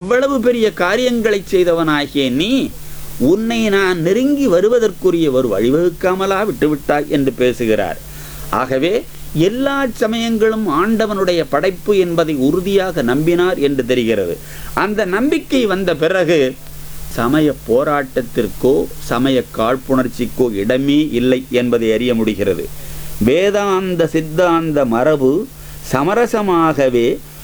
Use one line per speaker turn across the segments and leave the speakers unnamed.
இவ்வளவு பெரிய காரியங்களை செய்தவனாகிய நீ உன்னை நான் நெருங்கி வருவதற்குரிய ஒரு வழிவகுக்காமலா விட்டுவிட்டாய் என்று பேசுகிறார் ஆகவே எல்லா சமயங்களும் ஆண்டவனுடைய படைப்பு என்பதை உறுதியாக நம்பினார் என்று தெரிகிறது அந்த நம்பிக்கை வந்த பிறகு சமய போராட்டத்திற்கோ சமய காழ்ப்புணர்ச்சிக்கோ இடமே இல்லை என்பதை அறிய முடிகிறது வேதாந்த சித்தாந்த மரபு சமரசமாகவே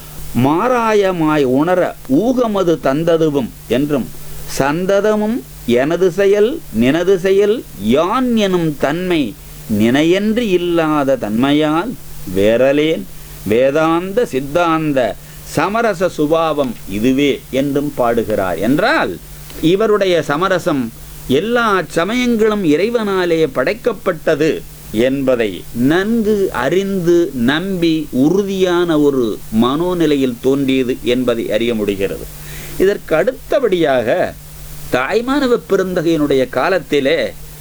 மாராயமாய் உணர ஊகமது தந்ததுவும் என்றும் சந்ததமும் எனது செயல் நினது செயல் யான் எனும் தன்மை நினையன்று இல்லாத தன்மையால் வேறலேன் வேதாந்த சித்தாந்த சமரச சுபாவம் இதுவே என்றும் பாடுகிறார் என்றால் இவருடைய சமரசம் எல்லா சமயங்களும் இறைவனாலே படைக்கப்பட்டது என்பதை நன்கு அறிந்து நம்பி உறுதியான ஒரு மனோநிலையில் தோன்றியது என்பதை அறிய முடிகிறது இதற்கு அடுத்தபடியாக தாய்மானவ பெருந்தகையினுடைய காலத்திலே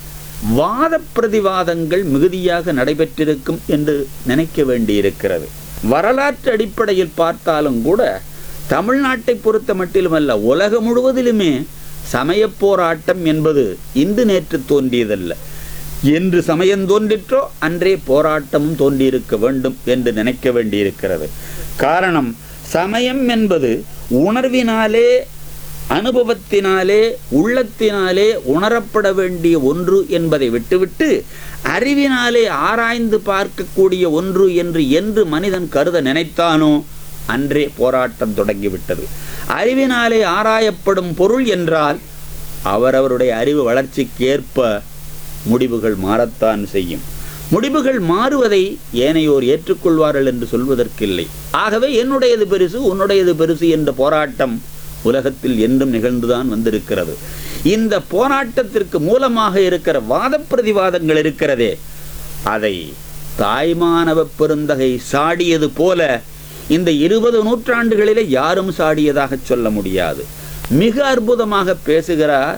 வாத பிரதிவாதங்கள் மிகுதியாக நடைபெற்றிருக்கும் என்று நினைக்க வேண்டியிருக்கிறது வரலாற்று அடிப்படையில் பார்த்தாலும் கூட தமிழ்நாட்டை பொறுத்த மட்டிலுமல்ல உலகம் முழுவதிலுமே சமயப் போராட்டம் என்பது இன்று நேற்று தோன்றியதல்ல என்று சமயம் தோன்றிற்றோ அன்றே போராட்டமும் தோன்றியிருக்க வேண்டும் என்று நினைக்க வேண்டியிருக்கிறது காரணம் சமயம் என்பது உணர்வினாலே அனுபவத்தினாலே உள்ளத்தினாலே உணரப்பட வேண்டிய ஒன்று என்பதை விட்டுவிட்டு அறிவினாலே ஆராய்ந்து பார்க்கக்கூடிய ஒன்று என்று என்று மனிதன் கருத நினைத்தானோ அன்றே போராட்டம் தொடங்கிவிட்டது அறிவினாலே ஆராயப்படும் பொருள் என்றால் அவரவருடைய அறிவு வளர்ச்சிக்கேற்ப முடிவுகள் மாறத்தான் செய்யும் முடிவுகள் மாறுவதை ஏனையோர் ஏற்றுக்கொள்வார்கள் என்று சொல்வதற்கில்லை ஆகவே என்னுடையது பெருசு உன்னுடையது பெருசு என்ற போராட்டம் உலகத்தில் என்றும் நிகழ்ந்துதான் வந்திருக்கிறது இந்த போராட்டத்திற்கு மூலமாக இருக்கிற வாத பிரதிவாதங்கள் இருக்கிறதே அதை தாய்மானவ பெருந்தகை சாடியது போல இந்த இருபது நூற்றாண்டுகளிலே யாரும் சாடியதாக சொல்ல முடியாது மிக அற்புதமாக பேசுகிறார்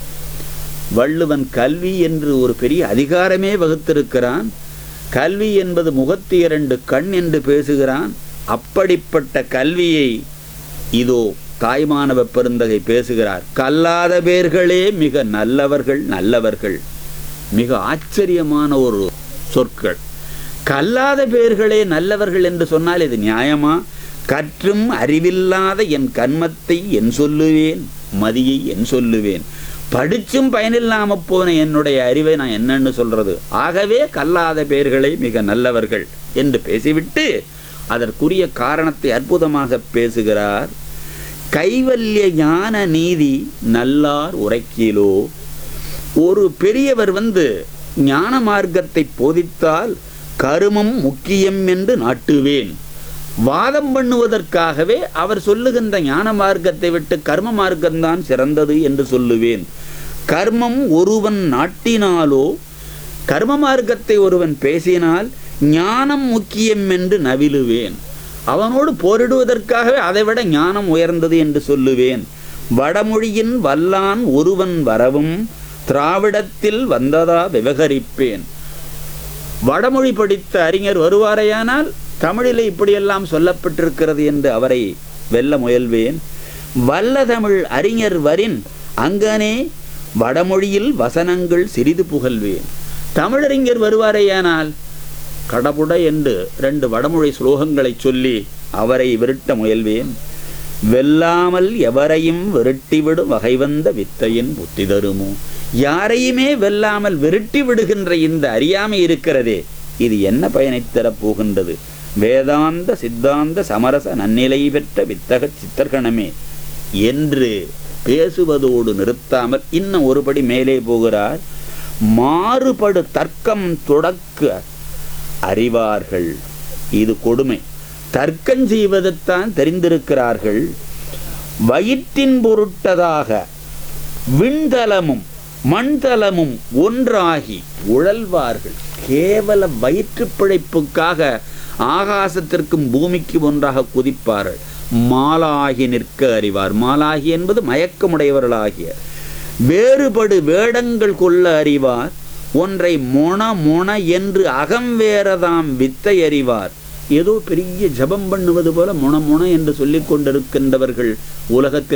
வள்ளுவன் கல்வி என்று ஒரு பெரிய அதிகாரமே வகுத்திருக்கிறான் கல்வி என்பது முகத்து இரண்டு கண் என்று பேசுகிறான் அப்படிப்பட்ட கல்வியை இதோ தாய்மானவ பெருந்தகை பேசுகிறார் கல்லாத பேர்களே மிக நல்லவர்கள் நல்லவர்கள் மிக ஆச்சரியமான ஒரு சொற்கள் கல்லாத பேர்களே நல்லவர்கள் என்று சொன்னால் இது நியாயமா கற்றும் அறிவில்லாத என் கண்மத்தை என் சொல்லுவேன் மதியை என் சொல்லுவேன் படிச்சும் பயனில்லாம போன என்னுடைய அறிவை நான் என்னன்னு சொல்றது ஆகவே கல்லாத பேர்களை மிக நல்லவர்கள் என்று பேசிவிட்டு அதற்குரிய காரணத்தை அற்புதமாக பேசுகிறார் கைவல்ய ஞான நீதி நல்லார் உரைக்கிலோ ஒரு பெரியவர் வந்து ஞான மார்க்கத்தை போதித்தால் கருமம் முக்கியம் என்று நாட்டுவேன் வாதம் பண்ணுவதற்காகவே அவர் சொல்லுகின்ற ஞான மார்க்கத்தை விட்டு கர்ம மார்க்கம்தான் சிறந்தது என்று சொல்லுவேன் கர்மம் ஒருவன் நாட்டினாலோ கர்ம மார்க்கத்தை ஒருவன் பேசினால் ஞானம் முக்கியம் என்று நவிலுவேன் அவனோடு போரிடுவதற்காகவே அதைவிட ஞானம் உயர்ந்தது என்று சொல்லுவேன் வடமொழியின் வல்லான் ஒருவன் வரவும் திராவிடத்தில் வந்ததா விவகரிப்பேன் வடமொழி படித்த அறிஞர் வருவாரையானால் தமிழிலே இப்படியெல்லாம் சொல்லப்பட்டிருக்கிறது என்று அவரை வெல்ல முயல்வேன் வல்ல தமிழ் அறிஞர் வரின் அங்கனே வடமொழியில் வசனங்கள் சிறிது புகழ்வேன் தமிழறிஞர் வருவாரேயானால் கடபுட என்று ரெண்டு வடமொழி ஸ்லோகங்களை சொல்லி அவரை விரட்ட முயல்வேன் வெல்லாமல் எவரையும் விரட்டிவிடும் வகை வந்த வித்தையின் புத்தி தருமோ யாரையுமே வெல்லாமல் விரட்டி விடுகின்ற இந்த அறியாமை இருக்கிறதே இது என்ன பயனைத் தரப் போகின்றது வேதாந்த சித்தாந்த சமரச நன்னிலை பெற்ற வித்தக சித்தர்கணமே என்று பேசுவதோடு நிறுத்தாமல் இன்னும் ஒருபடி மேலே போகிறார் மாறுபடு தர்க்கம் தொடக்க அறிவார்கள் இது கொடுமை தர்க்கம் செய்வதைத்தான் தெரிந்திருக்கிறார்கள் வயிற்றின் பொருட்டதாக விண்தலமும் மண்தலமும் ஒன்றாகி உழல்வார்கள் கேவல வயிற்று பிழைப்புக்காக ஆகாசத்திற்கும் பூமிக்கும் ஒன்றாக குதிப்பார்கள் மாலாகி நிற்க அறிவார் மாலாகி என்பது மயக்கமுடையவர்களாகிய வேறுபடு வேடங்கள் கொள்ள அறிவார் ஒன்றை மொண மொண என்று அகம் வேறதாம் வித்தை அறிவார் ஏதோ பெரிய ஜபம் பண்ணுவது போல மொண மொண என்று சொல்லிக் கொண்டிருக்கின்றவர்கள் உலகத்தில்